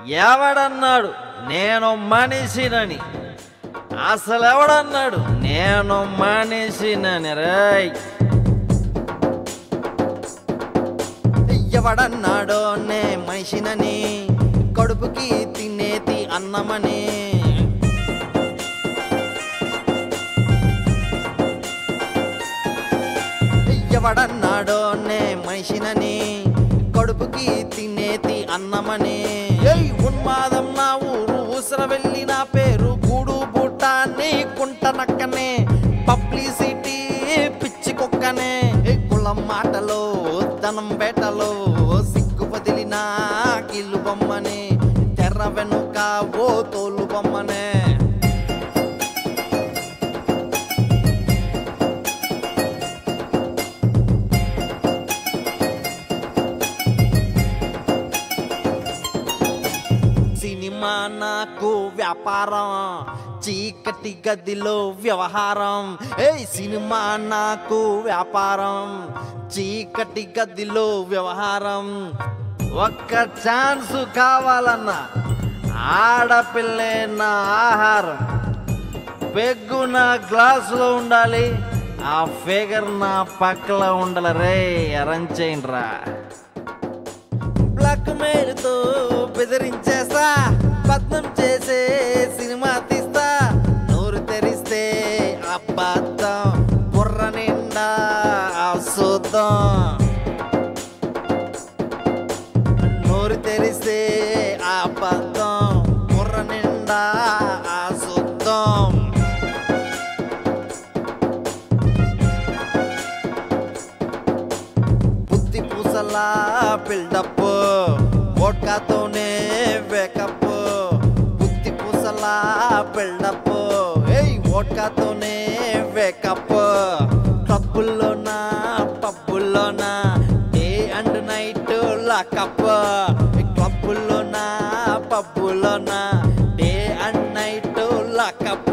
ఎవడన్నాడు నేను మనిషినని అసలు ఎవడన్నాడు నేను మనిషినని రేయ్ ఎవడన్నాడో నే మనిషినని కడుపుకి తినేతి అన్నమని ఎవడన్నాడో నే మనిషినని కడుపుకి తినేతి అన్నమని ఏయ్ ఉన్మాదం నా ఊరు ఊసర వెళ్ళి నా పేరు గూడు బుట్టాన్ని కుంటనక్కనే పబ్లిసిటీ పిచ్చి కుక్కనే ఏ కులం మాటలో ధనం బేటలో సిగ్గు వదిలిన కిల్లు బొమ్మని తెర్ర వెనుక ఓ తోలు బొమ్మనే సినిమా నాకు వ్యాపారం చీకటి గదిలో వ్యవహారం ఏ సినిమా నాకు వ్యాపారం చీకటి గదిలో వ్యవహారం ఒక్క ఛాన్స్ కావాలన్నా ఆడపిల్లే నా ఆహారం పెగ్గు నా గ్లాసులో ఉండాలి ఆ ఫిగర్ నా పక్కలో ఉండాలి రే అరంచేయండి రా బ్లాక్ మెయిల్తో బెదిరించేస్తా బద్దం చేసే సినిమా తీస్తా నోరు తెరిస్తే అబద్ధం బుర్ర నిండా అశుద్ధం నోరు తెరిస్తే అబద్ధం బుర్ర నిండా అశుద్ధం బుద్ధి పూసలా బిల్డప్ ఓట్కాతోనే వేకప్ బుద్ధి పూసలా బిల్డప్ ఏయ్ ఓట్కాతోనే వేకప్ క్లబ్బుల్లోనా పబ్బుల్లోనా డే అండ్ నైట్ లాకప్ క్లబ్బుల్లోనా పబ్బుల్లోనా డే అండ్ నైట్ లాకప్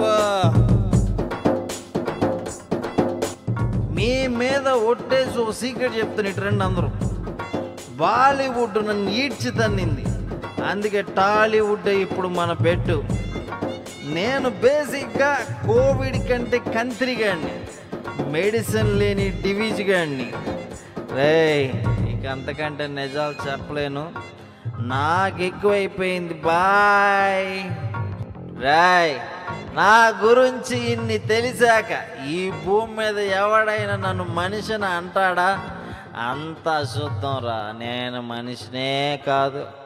మీ మీద ఒట్టేసి ఒక సీక్రెట్ చెప్తాను ఇటు రండి అందరూ బాలీవుడ్ నన్ను ఈడ్చి తన్నింది అందుకే టాలీవుడ్ ఇప్పుడు మన పెట్టు నేను బేసిక్గా కోవిడ్ కంటే కంత్రిగాడిని మెడిసిన్ లేని డివీజ్ గాడిని రే ఇక అంతకంటే నిజాలు చెప్పలేను నాకు ఎక్కువైపోయింది బాయ్ రాయ్ నా గురించి ఇన్ని తెలిసాక ఈ భూమి మీద ఎవడైనా నన్ను మనిషిని అంటాడా అంత అశుద్ధం రా నేను మనిషినే కాదు